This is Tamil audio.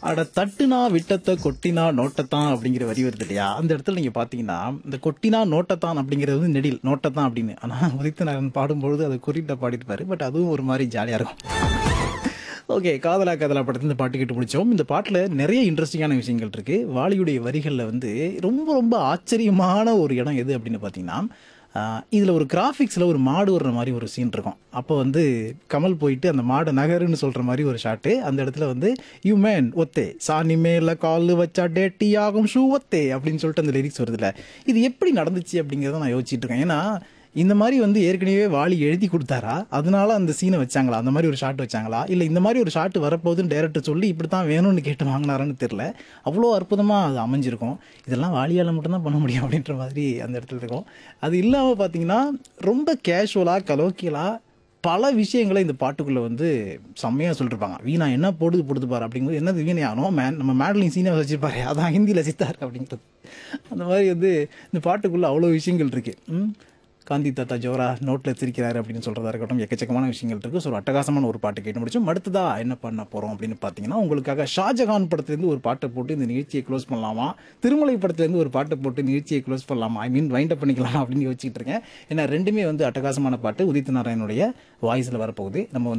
அட தட்டுனா விட்டத்தை கொட்டினா நோட்டத்தான் அப்படிங்கிற வரி வருது இல்லையா அந்த இடத்துல நீங்க பாத்தீங்கன்னா இந்த கொட்டினா நோட்டத்தான் அப்படிங்கிறது வந்து நெடில் நோட்டத்தான் அப்படின்னு ஆனா உதித்தநாதன் பாடும்பொழுது அதை குறிப்பிட்ட பாடிருப்பாரு பட் அதுவும் ஒரு மாதிரி ஜாலியா இருக்கும் ஓகே காதலா காதலா படத்துல இந்த பாட்டு கேட்டு முடிச்சோம் இந்த பாட்டில் நிறைய இன்ட்ரெஸ்டிங்கான விஷயங்கள் இருக்கு வாலியுடைய வரிகளில் வந்து ரொம்ப ரொம்ப ஆச்சரியமான ஒரு இடம் எது அப்படின்னு பார்த்தீங்கன்னா இதில் ஒரு கிராஃபிக்ஸில் ஒரு மாடு வர்ற மாதிரி ஒரு சீன் இருக்கும் அப்போ வந்து கமல் போயிட்டு அந்த மாடை நகருன்னு சொல்கிற மாதிரி ஒரு ஷாட்டு அந்த இடத்துல வந்து யூ மேன் ஒத்தே சாணி மேல கால் வச்சா டேட்டி ஆகும் ஷூ ஒத்தே அப்படின்னு சொல்லிட்டு அந்த லிரிக்ஸ் வருதுல்ல இது எப்படி நடந்துச்சு அப்படிங்கிறத நான் யோசிச்சுட்டு இருக்கேன் ஏன்னா இந்த மாதிரி வந்து ஏற்கனவே வாலி எழுதி கொடுத்தாரா அதனால அந்த சீனை வச்சாங்களா அந்த மாதிரி ஒரு ஷாட் வச்சாங்களா இல்லை இந்த மாதிரி ஒரு ஷாட் வரப்போகுதுன்னு டேரக்டர் சொல்லி இப்படி தான் வேணும்னு கேட்டு வாங்கினாரான்னு தெரில அவ்வளோ அற்புதமாக அது அமைஞ்சிருக்கும் இதெல்லாம் வாலியால் மட்டும்தான் பண்ண முடியும் அப்படின்ற மாதிரி அந்த இடத்துல இருக்கும் அது இல்லாமல் பார்த்தீங்கன்னா ரொம்ப கேஷுவலாக கலோக்கியலாக பல விஷயங்களை இந்த பாட்டுக்குள்ளே வந்து செம்மையாக சொல்லிருப்பாங்க வீணா என்ன போடுது போடுது பாரு அப்படிங்கும்போது என்னது வீணையானோ மேன் நம்ம மேடலிங் சீனை வச்சிருப்பாரு அதான் ஹிந்தியில் சித்தார் அப்படிங்கிறது அந்த மாதிரி வந்து இந்த பாட்டுக்குள்ளே அவ்வளோ விஷயங்கள் இருக்கு ம் காந்தி தாத்தா ஜோரா நோட்டில் சிரிக்கிறாரு அப்படின்னு சொல்கிறதா இருக்கட்டும் எக்கச்சக்கமான விஷயங்கள் இருக்குது ஸோ ஒரு அட்டகாசமான ஒரு பாட்டு கேட்டு முடிச்சோம் அடுத்ததா என்ன பண்ண போகிறோம் அப்படின்னு பார்த்தீங்கன்னா உங்களுக்காக ஷாஜகான் படத்துலேருந்து ஒரு பாட்டை போட்டு இந்த நிகழ்ச்சியை க்ளோஸ் பண்ணலாமா திருமலை படத்துலேருந்து ஒரு பாட்டை போட்டு நிகழ்ச்சியை க்ளோஸ் பண்ணலாமா ஐ மீன் வைண்ட் அப் பண்ணிக்கலாம் அப்படின்னு யோசிச்சுட்டு இருக்கேன் ஏன்னா ரெண்டுமே வந்து அட்டகாசமான பாட்டு உதித் நாராயணுடைய வாய்ஸில் வரப்போகுது நம்ம வந்து